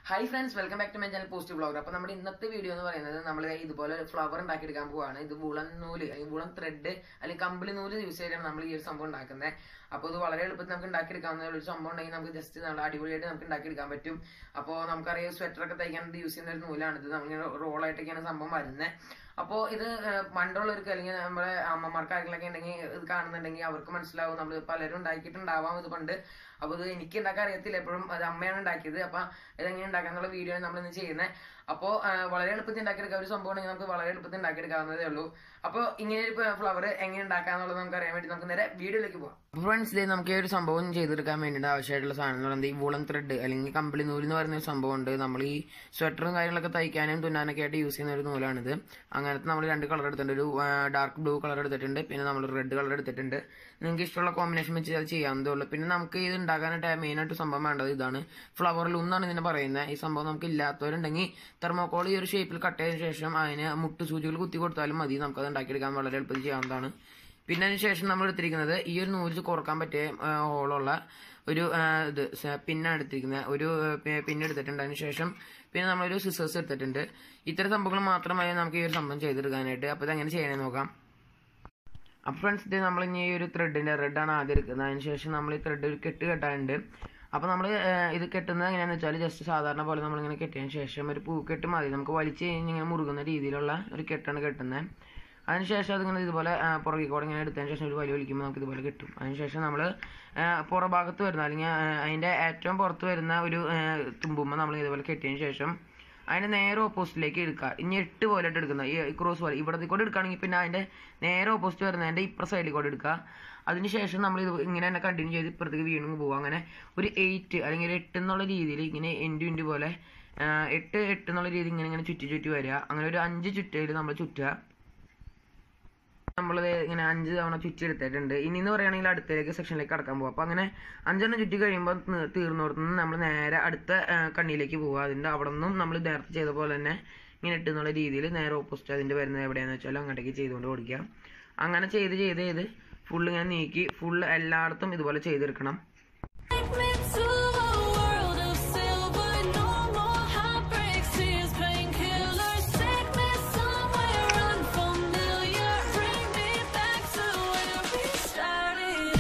Hi friends welcome back to my channel post blogger അപ്പൊ നമ്മുടെ ഇന്നത്തെ വീഡിയോ എന്ന് പറയുന്നത് നമ്മൾ ഇതുപോലെ ഒരു ഫ്ലവർ ഉണ്ടാക്കിയെടുക്കാൻ പോവാണ് ഇത് വുളൻ നൂല് അല്ലെങ്കിൽ വുളൻ ത്രെഡ് അല്ലെങ്കിൽ കമ്പിളി നൂല് യൂസ് ചെയ്തിട്ടാണ് നമ്മൾ ഈ ഒരു സംഭവം ഉണ്ടാക്കുന്നത് അപ്പോൾ ഇത് വളരെ എളുപ്പത്തിൽ നമുക്ക് ഉണ്ടാക്കിയെടുക്കാവുന്ന ഒരു സംഭവം ഉണ്ടെങ്കിൽ നമുക്ക് ജസ്റ്റ് നല്ല അടിപൊളിയായിട്ട് നമുക്ക് ഉണ്ടാക്കിയെടുക്കാൻ പറ്റും അപ്പോൾ നമുക്കറിയാം സ്വെറ്റർ ഒക്കെ തയ്ക്കാൻ യൂസ് ചെയ്യുന്ന ഒരു നൂലാണ് ഇത് നമ്മളിങ്ങനെ റോളായിട്ടൊക്കെയാണ് സംഭവം വരുന്നത് അപ്പോൾ ഇത് പണ്ടുള്ളവർക്ക് അല്ലെങ്കിൽ നമ്മുടെ അമ്മമാർക്ക് ആരെങ്കിലൊക്കെ ഉണ്ടെങ്കിൽ ഇത് കാണുന്നുണ്ടെങ്കിൽ അവർക്ക് മനസ്സിലാവും നമ്മൾ പലരും ഉണ്ടാക്കിയിട്ടുണ്ടാവാം ഇത് പണ്ട് അപ്പോൾ ഇത് എനിക്ക് ഉണ്ടാക്കാൻ അറിയത്തില്ല എപ്പോഴും അത് അമ്മയാണ് ഉണ്ടാക്കിയത് അപ്പൊ ഇതെങ്ങനെ ഉണ്ടാക്കാന്നുള്ള വീഡിയോ ആണ് നമ്മൾ ഇന്ന് ചെയ്യുന്നത് അപ്പോൾ വളരെ എളുപ്പത്തിൽ ഉണ്ടാക്കിയെടുക്കാൻ ഒരു സംഭവം ഉണ്ടെങ്കിൽ നമുക്ക് വളരെ എളുപ്പത്തിൽ ഉണ്ടാക്കിയെടുക്കാവുന്നതേ ഉള്ളൂ അപ്പോൾ ഇങ്ങനെ ഒരു ഫ്ലവർ എങ്ങനെ ഉണ്ടാക്കാന്നുള്ളത് നമുക്ക് അറിയാൻ വേണ്ടി നമുക്ക് നേരെ വീഡിയോയിലേക്ക് പോകാം ഫ്രണ്ട്സ് ഇതേ നമുക്ക് ഈ ഒരു സംഭവം ചെയ്തെടുക്കാൻ വേണ്ടിയിട്ട് ആവശ്യമായിട്ടുള്ള സാധനങ്ങൾ എന്താ ഈ വൂളൻ ത്രെഡ് അല്ലെങ്കിൽ കമ്പിളി നൂല് എന്ന് പറയുന്ന ഒരു സംഭവം ഉണ്ട് നമ്മൾ ഈ സ്വെറ്ററും കാര്യങ്ങളൊക്കെ തയ്ക്കാനും തുന്നാനൊക്കെ ആയിട്ട് യൂസ് ചെയ്യുന്ന ഒരു നൂലാണിത് അങ്ങനത്തെ നമ്മൾ രണ്ട് കളർ എടുത്തിട്ടുണ്ട് ഒരു ഡാർക്ക് ബ്ലൂ കളർ എടുത്തിട്ടുണ്ട് പിന്നെ നമ്മൾ റെഡ് കളർ എടുത്തിട്ടുണ്ട് നിങ്ങൾക്ക് ഇഷ്ടമുള്ള കോമ്പിനേഷൻ വെച്ച് അത് ചെയ്യാവുന്നതേ ഉള്ളൂ പിന്നെ നമുക്ക് ഇത് ഉണ്ടാക്കാനായിട്ട് മെയിൻ ആയിട്ട് സംഭവം വേണ്ടത് ഇതാണ് ഫ്ലവർ ലൂന്നാണ് ഇതിനെ പറയുന്നത് ഈ സംഭവം നമുക്ക് ഇല്ലാത്തവരുണ്ടെങ്കിൽ തെർമോക്കോൾ ഈ ഒരു ഷേപ്പിൽ കട്ട് ചെയ്തതിനു ശേഷം അതിന് മുട്ട് സൂചികൾ കുത്തി കൊടുത്താലും മതി നമുക്കത് ഉണ്ടാക്കിയെടുക്കാൻ വളരെ എളുപ്പത്തിൽ ചെയ്യാവുന്നതാണ് പിന്നെ അതിന് ശേഷം നമ്മൾ എടുത്തിരിക്കുന്നത് ഈ ഒരു നൂല് കുറക്കാൻ പറ്റിയ ഹോളുള്ള ഒരു ഇത് പിന്നാണ് എടുത്തിരിക്കുന്നത് ഒരു പിന്ന് എടുത്തിട്ടുണ്ട് അതിന് ശേഷം പിന്നെ നമ്മളൊരു സിസേഴ്സ് എടുത്തിട്ടുണ്ട് ഇത്തരം സംഭവങ്ങൾ മാത്രമായി നമുക്ക് ഈ ഒരു സംഭവം ചെയ്തെടുക്കാനായിട്ട് അപ്പോൾ ഇതെങ്ങനെ ചെയ്യണമെന്ന് നോക്കാം അപ്പോൾ ഫ്രണ്ട്സ് ഇത് നമ്മൾ ഇനി ഈ ഒരു ത്രെഡിൻ്റെ റെഡാണ് ആദ്യം എടുക്കുന്നത് അതിന് ശേഷം നമ്മൾ ഈ ത്രെഡ് ഒരു കെട്ട് കെട്ടാനുണ്ട് അപ്പോൾ നമ്മൾ ഇത് കെട്ടുന്നത് എങ്ങനെയാണെന്ന് വെച്ചാൽ ജസ്റ്റ് സാധാരണ പോലെ നമ്മളിങ്ങനെ കെട്ടിയതിന് ശേഷം ഒരു പൂക്കെട്ട് മതി നമുക്ക് വലിച്ച് കഴിഞ്ഞ് ഇങ്ങനെ മുറുകുന്ന രീതിയിലുള്ള ഒരു കെട്ടാണ് കെട്ടുന്നത് അതിനുശേഷം അതിങ്ങനെ ഇതുപോലെ പുറകെ കൂടെ ഇങ്ങനെ എടുത്തതിന് ശേഷം ഒരു വലിയ വലിക്കുമ്പോൾ നമുക്ക് ഇതുപോലെ കിട്ടും അതിനുശേഷം നമ്മൾ പുറഭാഗത്ത് വരുന്ന അല്ലെങ്കിൽ അതിൻ്റെ ഏറ്റവും പുറത്ത് വരുന്ന ഒരു തുമ്പുമ്പോൾ നമ്മൾ ഇതുപോലെ കെട്ടിയതിന് ശേഷം അതിൻ്റെ നേരെ ഓപ്പോസിറ്റിലേക്ക് എടുക്കുക ഇനി എട്ട് പോലെ എടുക്കുന്ന ഈ ക്രോസ് പോലെ ഇവിടത്തെ കൂടെ എടുക്കുകയാണെങ്കിൽ പിന്നെ അതിൻ്റെ നേരെ ഓപ്പോസിറ്റ് വരുന്നതിൻ്റെ ഇപ്പുറ സൈഡിൽ കൂടെ എടുക്കുക അതിനുശേഷം നമ്മൾ ഇത് ഇങ്ങനെ തന്നെ കണ്ടിന്യൂ ചെയ്ത് ഇപ്പുറത്തേക്ക് വീണ്ടും പോകുക അങ്ങനെ ഒരു എയ്റ്റ് അല്ലെങ്കിൽ ഒരു എട്ട് എന്നുള്ള രീതിയിൽ ഇങ്ങനെ എൻഡ് ഇൻഡ് പോലെ എട്ട് എട്ട് എന്നുള്ള രീതി ഇങ്ങനെ ഇങ്ങനെ ചുറ്റി ചുറ്റി വരിക അങ്ങനെ ഒരു അഞ്ച് ചുറ്റയിൽ നമ്മൾ ചുറ്റുക നമ്മൾ ഇങ്ങനെ അഞ്ച് തവണ ചുറ്റി എടുത്തിട്ടുണ്ട് ഇനി എന്ന് പറയുകയാണെങ്കിൽ അടുത്തേക്ക് സെക്ഷനിലേക്ക് കടക്കാൻ പോകും അപ്പോൾ അങ്ങനെ അഞ്ചെണ്ണം ചുറ്റി കഴിയുമ്പോൾ തീർന്നോടത്തുനിന്ന് നമ്മൾ നേരെ അടുത്ത കണ്ണിയിലേക്ക് പോവുക അതിൻ്റെ അവിടെ നിന്നും നമ്മൾ നേരത്തെ ചെയ്ത പോലെ തന്നെ ഇങ്ങനെ ഇട്ടെന്നുള്ള രീതിയിൽ നേരെ ഓപ്പോസിറ്റ് അതിൻ്റെ വരുന്നത് എവിടെയാണെന്ന് വെച്ചാൽ അങ്ങോട്ടേക്ക് ചെയ്തുകൊണ്ട് ഓടിക്കുക അങ്ങനെ ചെയ്ത് ചെയ്ത് ചെയ്ത് ഫുള്ള് ഇങ്ങനെ നീക്കി ഫുള്ള് എല്ലായിടത്തും ഇതുപോലെ ചെയ്തെടുക്കണം Take me to a world of silver, no more heartbreaks, tears, painkillers. Take me somewhere unfamiliar, bring me back to where we started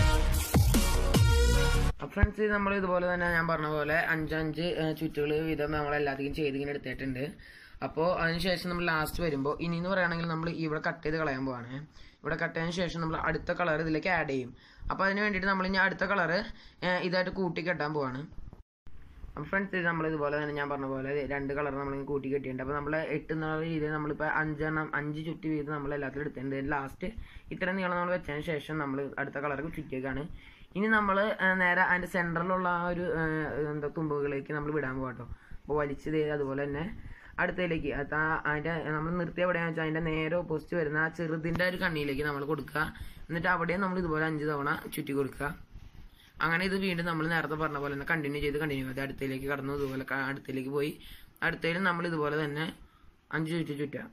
out. Friends നമ്മൾ ഇതുപോലെ തന്നെ ഞാൻ പറഞ്ഞ പോലെ അഞ്ചഞ്ച് ചുറ്റുകൾ വീതം നമ്മൾ എല്ലാത്തിനും ചെയ്ത് ഇങ്ങനെ എടുത്തിട്ടുണ്ട് അപ്പോൾ അതിനുശേഷം നമ്മൾ ലാസ്റ്റ് വരുമ്പോൾ ഇനി എന്ന് പറയുകയാണെങ്കിൽ നമ്മൾ ഇവിടെ കട്ട് ചെയ്ത് കളയാൻ പോവാണ് ഇവിടെ കട്ട് ചെയ്തതിന് ശേഷം നമ്മൾ അടുത്ത കളർ ഇതിലേക്ക് ആഡ് ചെയ്യും അപ്പോൾ അതിന് വേണ്ടിയിട്ട് നമ്മൾ ഇനി അടുത്ത കളർ ഇതായിട്ട് കൂട്ടി കെട്ടാൻ പോവാണ് അപ്പോൾ ഫ്രണ്ട്സ് നമ്മൾ ഇതുപോലെ തന്നെ ഞാൻ പറഞ്ഞ പോലെ രണ്ട് കളർ നമ്മൾ കൂട്ടി കെട്ടിയിട്ടുണ്ട് അപ്പോൾ നമ്മൾ എട്ട് എന്നുള്ള രീതിയിൽ നമ്മളിപ്പോൾ അഞ്ചെണ്ണം അഞ്ച് ചുറ്റി വീതം നമ്മൾ എല്ലാത്തിലും എടുത്തിട്ടുണ്ട് ലാസ്റ്റ് ഇത്ര നീളം നമ്മൾ വെച്ചതിന് ശേഷം നമ്മൾ അടുത്ത കളർ ചുറ്റിയേക്കാണ് ഇനി നമ്മൾ നേരെ അതിൻ്റെ സെൻറ്ററിലുള്ള ആ ഒരു എന്താ തുമ്പുകളിലേക്ക് നമ്മൾ വിടാൻ പോകട്ടോ അപ്പോൾ വലിച്ചത് അതുപോലെ തന്നെ അടുത്തതിലേക്ക് അത് ആ അതിൻ്റെ നമ്മൾ നിർത്തിയ എവിടെയാണെന്ന് വെച്ചാൽ അതിൻ്റെ നേരെ ഓപ്പോസിറ്റ് വരുന്ന ആ ചെറുതിൻ്റെ ഒരു കണ്ണിയിലേക്ക് നമ്മൾ കൊടുക്കുക എന്നിട്ട് അവിടെയും നമ്മൾ ഇതുപോലെ അഞ്ച് തവണ ചുറ്റി കൊടുക്കുക അങ്ങനെ ഇത് വീണ്ടും നമ്മൾ നേരത്തെ പറഞ്ഞ പോലെ തന്നെ കണ്ടിന്യൂ ചെയ്ത് കണ്ടിന്യൂ ചെയ്ത് അടുത്തയിലേക്ക് കടന്നു ഇതുപോലെ ക- അടുത്തയിലേക്ക് പോയി അടുത്തതിലും നമ്മൾ ഇതുപോലെ തന്നെ അഞ്ച് ചുറ്റി ചുറ്റുക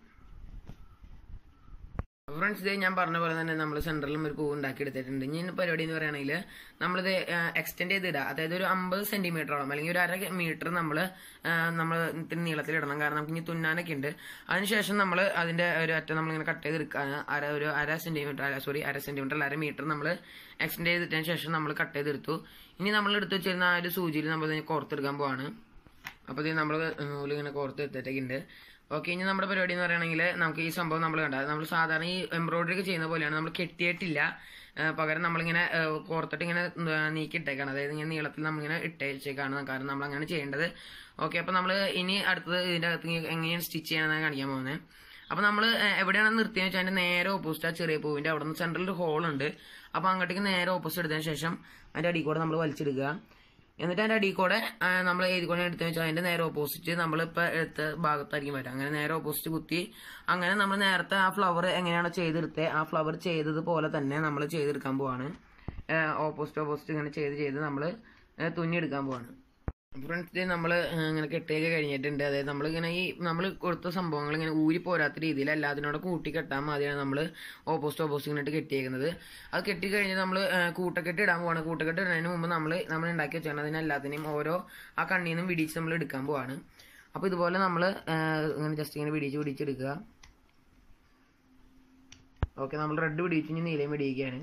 ഫ്രണ്ട്സ് ഇതേ ഞാൻ പറഞ്ഞ പോലെ തന്നെ നമ്മൾ സെൻറ്ററിലും ഒരു പൂവ് ഉണ്ടാക്കി എടുത്തിട്ടുണ്ട് ഇനി ഇന്ന് പരിപാടി എന്ന് പറയുകയാണെങ്കിൽ നമ്മളിത് എക്സ്റ്റെൻഡ് ചെയ്ത് ഇടുക അതായത് ഒരു അമ്പത് സെന്റിമീറ്ററോളം അല്ലെങ്കിൽ ഒരു അര മീറ്റർ നമ്മൾ നമ്മൾ ഇത്തിരി നീളത്തിൽ ഇടണം കാരണം നമുക്ക് ഇനി തുന്നാനൊക്കെ ഉണ്ട് അതിനുശേഷം നമ്മൾ അതിന്റെ ഒരു അറ്റം നമ്മളിങ്ങനെ കട്ട് ചെയ്തെടുക്കുകയാണ് അര ഒരു അര സെന്റിമീറ്റർ അല്ല സോറി അര സെന്റിമീറ്റർ അല്ല അര മീറ്റർ നമ്മൾ എക്സ്റ്റെൻഡ് ചെയ്തിട്ടതിന് ശേഷം നമ്മൾ കട്ട് ചെയ്തെടുത്തു ഇനി നമ്മൾ എടുത്ത് വെച്ചിരുന്ന ആ ഒരു സൂചിയിൽ നമ്മൾ ഇതിനെ കോർത്തെടുക്കാൻ പോവാണ് അപ്പോൾ ഇത് നമ്മൾ നൂലിങ്ങനെ കോർത്ത് എടുത്തിട്ടൊക്കെയുണ്ട് ഓക്കെ ഇനി നമ്മുടെ പരിപാടി എന്ന് പറയുകയാണെങ്കിൽ നമുക്ക് ഈ സംഭവം നമ്മൾ കണ്ട നമ്മൾ സാധാരണ ഈ എംബ്രോയിഡറി ഒക്കെ ചെയ്യുന്ന പോലെയാണ് നമ്മൾ കെട്ടിയിട്ടില്ല ആ, പകരം നമ്മളിങ്ങനെ ആ, കോർത്തിട്ട് ഇങ്ങനെ ആ, നീക്കി ഇട്ടേക്കാണ് അതായത് ഇങ്ങനെ നീളത്തിൽ നമ്മളിങ്ങനെ ഇട്ടേച്ചേക്കാണ് കാരണം നമ്മൾ അങ്ങനെ ചെയ്യേണ്ടത് ഓക്കെ അപ്പോൾ നമ്മൾ ഇനി അടുത്തത് ഇതിൻ്റെ അകത്ത് ഇനി എങ്ങനെയാണ് സ്റ്റിച്ച് ചെയ്യണമെന്നാണ് കാണിക്കാൻ പോകുന്നത് അപ്പോൾ നമ്മൾ എവിടെയാണ് നിർത്തിയെന്ന് വെച്ചാൽ അതിൻ്റെ നേരെ ഓപ്പോസിറ്റ് ആ ചെറിയ പൂവിൻ്റെ അവിടെ നിന്ന് സെൻട്രലിൽ ഒരു ഹോൾ ഉണ്ട് അപ്പോൾ അങ്ങോട്ടേക്ക് നേരെ ഓപ്പോസിറ്റ് എടുത്തതിന് ശേഷം അതിൻ്റെ അടിയിൽ കൂടെ നമ്മൾ വലിച്ചെടുക്കുക എന്നിട്ട് അതിന്റെ അടിയിൽ കൂടെ നമ്മൾ ഏത് കൂടെ എടുത്തെന്ന് വെച്ചാൽ അതിന്റെ നേരെ ഓപ്പോസിറ്റ് നമ്മളിപ്പോൾ എടുത്ത ഭാഗത്തായിരിക്കും വരാം അങ്ങനെ നേരെ ഓപ്പോസിറ്റ് കുത്തി അങ്ങനെ നമ്മൾ നേരത്തെ ആ ഫ്ലവർ എങ്ങനെയാണോ ചെയ്തെടുത്തത് ആ ഫ്ലവർ ചെയ്തതുപോലെ തന്നെ നമ്മൾ ചെയ്തെടുക്കാൻ പോവാണ് ഓപ്പോസിറ്റ് ഓപ്പോസിറ്റ് ഇങ്ങനെ ചെയ്ത് ചെയ്ത് നമ്മൾ തുന്നിയെടുക്കാൻ പോവാണ് ഫ്രണ്ട്സ് നമ്മൾ ഇങ്ങനെ കെട്ടിയൊക്കെ കഴിഞ്ഞിട്ടുണ്ട് അതായത് നമ്മൾ ഇങ്ങനെ ഈ നമ്മൾ കൊടുത്ത സംഭവങ്ങൾ ഇങ്ങനെ ഊരി പോരാത്ത രീതിയിൽ എല്ലാത്തിനോട് കൂട്ടി കെട്ടാൻ മതിയാണ് നമ്മൾ ഓപ്പോസിറ്റ് ഓപ്പോസിറ്റ് ഇങ്ങനെ കെട്ടിയേക്കുന്നത് അത് കെട്ടി കഴിഞ്ഞ് നമ്മൾ കൂട്ടക്കെട്ട് ഇടാൻ പോവാണ് കൂട്ടക്കെട്ട് ഇടുന്നതിന് മുമ്പ് നമ്മൾ നമ്മൾ ഉണ്ടാക്കി വെച്ചാൽ അതിന് എല്ലാത്തിനെയും ഓരോ ആ കണ്ണിൽ നിന്നും വിടിച്ച് നമ്മൾ എടുക്കാൻ പോവാണ് അപ്പോൾ ഇതുപോലെ നമ്മൾ ഇങ്ങനെ ജസ്റ്റ് ഇങ്ങനെ വിടിച്ച് പിടിച്ചെടുക്കുക ഓക്കെ നമ്മൾ റെഡ് പിടിച്ച് ഇനി നീലയും പിടിക്കുകയാണ്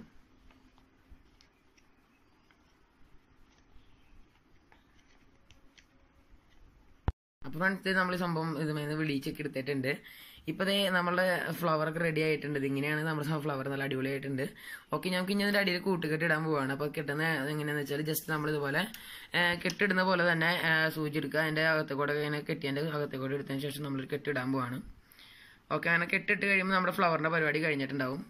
അപ്പോൾ ഫ്രണ്ട്സ് നമ്മൾ സംഭവം ഇതുമേന്ന് വിളിച്ചൊക്കെ എടുത്തിട്ടുണ്ട് ഇപ്പോൾ ദേ നമ്മളുടെ ഫ്ലവർ ഒക്കെ റെഡി ആയിട്ടുണ്ട് ഇതിങ്ങനെയാണ് നമ്മുടെ ഫ്ലവർ നല്ല അടിപൊളിയായിട്ടുണ്ട് ഓക്കെ ഞങ്ങൾക്ക് ഇനി അതിൻ്റെ അടിയിൽ കൂട്ടുകെട്ട് ഇടാൻ പോവാണ് അപ്പോൾ കെട്ടുന്ന എങ്ങനെയാണെന്ന് വെച്ചാൽ ജസ്റ്റ് നമ്മൾ ഇതുപോലെ കെട്ടിടുന്ന പോലെ തന്നെ സൂചി എടുക്കുക അതിൻ്റെ അകത്തേക്കൂടെ ഇങ്ങനെ കെട്ടിയതിൻ്റെ അകത്തേക്കൂടെ എടുത്തതിന് ശേഷം നമ്മൾ കെട്ടിടാൻ പോവാണ് ഓക്കെ അങ്ങനെ കെട്ടിട്ട് കഴിയുമ്പോൾ നമ്മുടെ ഫ്ലവറിൻ്റെ പരിപാടി കഴിഞ്ഞിട്ടുണ്ടാവും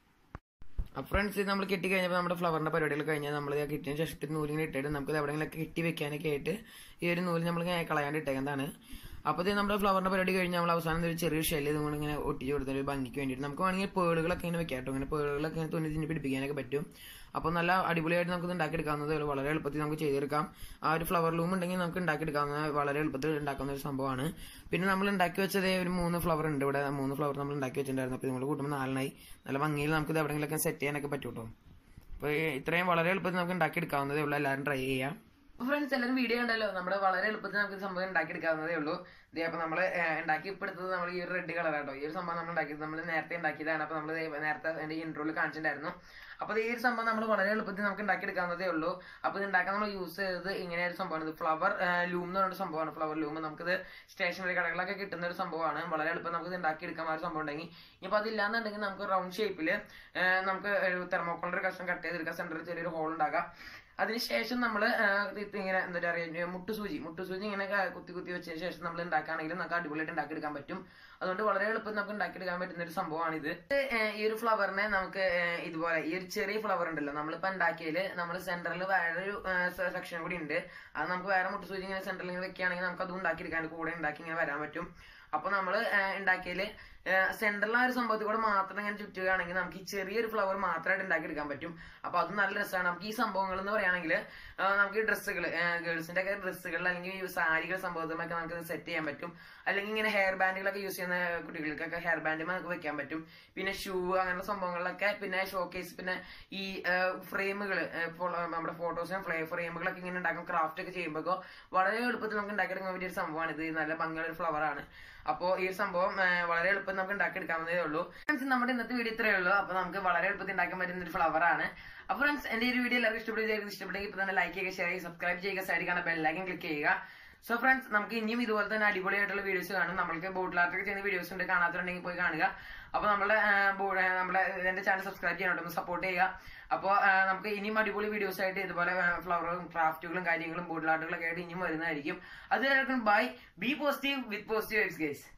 അപ്പോൾ ഫ്രണ്ട്സ് നമ്മൾ കെട്ടി കഴിഞ്ഞപ്പോൾ നമ്മുടെ ഫ്ലവറിൻ്റെ പരിപാടികൾ കഴിഞ്ഞാൽ നമ്മൾ കെട്ടിയതിന് ശേഷം ഇത്തിരി നൂലിങ്ങനെ ഇട്ടിട്ട് നമുക്ക് എവിടെയെങ്കിലും കെട്ടി വെക്കാനൊക്കെ ആയിട്ട് ഈ ഒരു നൂല് നമ്മൾ കളയാണ്ട് ഇട്ടേക്കുന്നതാണ് അപ്പോൾ ഇത് നമ്മുടെ ഫ്ലവറിൻ്റെ പരിപാടി കഴിഞ്ഞ് നമ്മൾ അവസാനം ഒരു ചെറിയ ഷെല്ല് ഇതുകൊണ്ട് ഇങ്ങനെ ഒട്ടിച്ച് കൊടുത്ത ഒരു ഭംഗിക്ക് വേണ്ടിയിട്ട് നമുക്ക് വേണമെങ്കിൽ പേളുകളൊക്കെ ഇങ്ങനെ വെക്കാം കേട്ടോ ഇങ്ങനെ പേളുകളൊക്കെ ഇങ്ങനെ തുന്നി തിന്നി പിടിപ്പിക്കാനൊക്കെ പറ്റും അപ്പോൾ നല്ല അടിപൊളിയായിട്ട് നമുക്ക് ഉണ്ടാക്കിയെടുക്കാവുന്നതേ ഉള്ളൂ വളരെ എളുപ്പത്തിൽ നമുക്ക് ചെയ്തെടുക്കാം ആ ഒരു ഫ്ലവർ ലൂം ഉണ്ടെങ്കിൽ നമുക്ക് ഉണ്ടാക്കിയെടുക്കാവുന്ന വളരെ എളുപ്പത്തിൽ ഉണ്ടാക്കുന്ന ഒരു സംഭവമാണ് പിന്നെ നമ്മൾ ഉണ്ടാക്കി വെച്ചതേ ഒരു മൂന്ന് ഫ്ലവർ ഉണ്ട് ഇവിടെ മൂന്ന് ഫ്ലവർ നമ്മൾ ഉണ്ടാക്കി വെച്ചിട്ടുണ്ടായിരുന്നു അപ്പോൾ നിങ്ങൾ കൂട്ടുമ്പോൾ നാലെണ്ണായി നല്ല ഭംഗിയിൽ നമുക്ക് ഇത് എവിടെയെങ്കിലൊക്കെ സെറ്റ് ചെയ്യാനൊക്കെ പറ്റും കേട്ടോ അപ്പോൾ ഇത്രയും വളരെ എളുപ്പത്തിൽ നമുക്ക് ഉണ്ടാക്കിയെടുക്കാവുന്നതേ ഉള്ളൂ എല്ലാവരും ട്രൈ ചെയ്യാം ഫ്രണ്ട്സ് എല്ലാവരും വീഡിയോ ഉണ്ടല്ലോ നമ്മുടെ വളരെ എളുപ്പത്തിൽ നമുക്ക് ഈ സംഭവം ഉണ്ടാക്കിയെടുക്കാവുന്നതേ ഉള്ളൂ ഇതേ അപ്പോൾ നമ്മൾ ഉണ്ടാക്കി ഇപ്പോൾ എടുത്തത് നമ്മൾ ഈ ഒരു റെഡ് കളർ കേട്ടോ ഈ ഒരു സംഭവം നമ്മൾ ഉണ്ടാക്കിയത് നമ്മൾ നേരത്തെ ഉണ്ടാക്കിയതാണ് അപ്പോൾ നമ്മൾ നേരത്തെ എൻ്റെ ഇൻട്രോയിൽ കാണിച്ചിട്ടുണ്ടായിരുന്നു അപ്പോൾ ഈ ഒരു സംഭവം നമ്മൾ വളരെ എളുപ്പത്തിൽ നമുക്ക് ഉണ്ടാക്കിയെടുക്കാവുന്നതേ ഉള്ളൂ അപ്പോൾ ഇത് ഉണ്ടാക്കാൻ നമ്മൾ യൂസ് ചെയ്തത് ഇങ്ങനെ ഒരു സംഭവമാണ് ഇത് ഫ്ലവർ ലൂം എന്ന് പറഞ്ഞ സംഭവമാണ് ഫ്ലവർ ലൂം നമുക്കിത് സ്റ്റേഷനറി കടകളിലൊക്കെ കിട്ടുന്ന ഒരു സംഭവമാണ് വളരെ എളുപ്പം നമുക്ക് ഇത് ഉണ്ടാക്കിയെടുക്കാൻ ആ ഒരു സംഭവം ഉണ്ടെങ്കിൽ ഇനിയിപ്പോൾ അതില്ലാന്നുണ്ടെങ്കിൽ നമുക്ക് റൗണ്ട് ഷേപ്പിൽ നമുക്ക് ഒരു തെർമോക്കോളിന്റെ കഷ്ണം കട്ട് ചെയ്തെടുക്കാം സെന്ററിൽ ചെറിയൊരു ഹോൾ ഉണ്ടാക്കാം അതിനുശേഷം നമ്മൾ ഇങ്ങനെ എന്താ പറയുക മുട്ടുസൂചി മുട്ടുസൂചി ഇങ്ങനെ ക- കുത്തി കുത്തി വെച്ചതിന് ശേഷം നമ്മൾ ഉണ്ടാക്കുകയാണെങ്കിൽ നമുക്ക് അടിപൊളിയായിട്ട് ഉണ്ടാക്കിയെടുക്കാൻ പറ്റും അതുകൊണ്ട് വളരെ എളുപ്പം നമുക്ക് ഉണ്ടാക്കിയെടുക്കാൻ പറ്റുന്ന ഒരു സംഭവമാണിത് ഇത്, ഏഹ്, ഈ ഒരു ഫ്ലവറിനെ നമുക്ക് ഏഹ്, ഇതുപോലെ ഈ ഒരു ചെറിയ ഫ്ലവർ ഉണ്ടല്ലോ നമ്മളിപ്പോ ഉണ്ടാക്കിയതിൽ നമ്മൾ സെന്ററിൽ വേറൊരു സെക്ഷൻ കൂടി ഉണ്ട് അത് നമുക്ക് വേറെ മുട്ടുസൂചി ഇങ്ങനെ സെന്ററിൽ ഇങ്ങനെ വെക്കുകയാണെങ്കിൽ നമുക്ക് അത് ഉണ്ടാക്കിയെടുക്കാൻ കൂടെ ഉണ്ടാക്കി ഇങ്ങനെ വരാൻ പറ്റും അപ്പൊ നമ്മൾ ഉണ്ടാക്കിയതിൽ സെന്ററിൽ ആ ഒരു സംഭവത്തിൽ കൂടെ മാത്രം ഇങ്ങനെ ചുറ്റുകയാണെങ്കിൽ നമുക്ക് ഈ ചെറിയൊരു ഫ്ലവർ മാത്രമായിട്ട് ഉണ്ടാക്കിയെടുക്കാൻ പറ്റും അപ്പൊ അത് നല്ല രസമാണ് നമുക്ക് ഈ സംഭവങ്ങൾ എന്ന് പറയുകയാണെങ്കിൽ നമുക്ക് ഈ ഡ്രസ്സുകൾ ഗേൾസിന്റെ ഒക്കെ ഡ്രസ്സുകൾ അല്ലെങ്കിൽ ഈ സാരികൾ സംഭവത്തിലൊക്കെ നമുക്ക് സെറ്റ് ചെയ്യാൻ പറ്റും അല്ലെങ്കിൽ ഇങ്ങനെ ഹെയർ ബാൻഡുകളൊക്കെ യൂസ് ചെയ്യുന്ന കുട്ടികൾക്കൊക്കെ ഹെയർ ബാൻഡ് നമുക്ക് വെക്കാൻ പറ്റും പിന്നെ ഷൂ അങ്ങനെയുള്ള സംഭവങ്ങളിലൊക്കെ പിന്നെ ഷോക്കേസ് പിന്നെ ഈ ഫ്രെയിമുകൾ നമ്മുടെ ഫോട്ടോസിനും ഫ്രെയിമുകളൊക്കെ ഇങ്ങനെ ഉണ്ടാക്കും ക്രാഫ്റ്റ് ഒക്കെ ചെയ്യുമ്പോൾ വളരെ എളുപ്പത്തിൽ നമുക്ക് ഉണ്ടാക്കിയെടുക്കാൻ പറ്റിയ ഒരു സംഭവമാണ് ഇത് നല്ല ഭംഗിയുള്ള ഒരു ഫ്ലവർ ആണ് അപ്പോൾ ഈ ഒരു സംഭവം ആ, വളരെ എളുപ്പം നമുക്ക് ഉണ്ടാക്കിയെടുക്കാവുന്നതേ ഉള്ളൂ ഫ്രണ്ട്സ് നമ്മുടെ ഇന്നത്തെ വീഡിയോ ഇത്രയേ ഉള്ളൂ അപ്പോൾ നമുക്ക് വളരെ എളുപ്പത്തിൽ ഉണ്ടാക്കാൻ പറ്റുന്ന ഒരു ഫ്ലവർ ആണ് അപ്പോൾ ഫ്രണ്ട്സ് എന്റെ ഈ ഒരു വീഡിയോ എല്ലാവർക്കും ഇഷ്ടപ്പെടുക ഇഷ്ടപ്പെടുമെങ്കിൽ ഇപ്പോൾ തന്നെ ലൈക്ക് ചെയ്യുക ഷെയർ ചെയ്യുക സബ്സ്ക്രൈബ് ചെയ്യുക സൈഡിൽ കാണാൻ ബെല്ലൈക്കൻ ക്ലിക്ക് ചെയ്യുക സോ ഫ്രണ്ട്സ് നമുക്ക് ഇനിയും ഇതുപോലെ തന്നെ അടിപൊളിയായിട്ടുള്ള വീഡിയോസ് കാണും നമ്മൾക്ക് ബോട്ടിൽ ആർട്ടൊക്കെ ചെയ്യുന്ന വീഡിയോസ് ഉണ്ട് കാണാത്തുണ്ടെങ്കിൽ പോയി കാണുക അപ്പോൾ നമ്മുടെ ആ, ബോർഡ് നമ്മുടെ എന്റെ ചാനൽ സബ്സ്ക്രൈബ് ചെയ്യാനോട്ട് ഒന്ന് സപ്പോർട്ട് ചെയ്യുക അപ്പോൾ നമുക്ക് ഇനിയും അടിപൊളി വീഡിയോസ് ആയിട്ട് ഇതുപോലെ ഫ്ലവറും ക്രാഫ്റ്റുകളും കാര്യങ്ങളും ബോട്ടിൽ ആർട്ടുകളൊക്കെ ആയിട്ട് ഇനിയും വരുന്നതായിരിക്കും അത് bye be positive with positive guys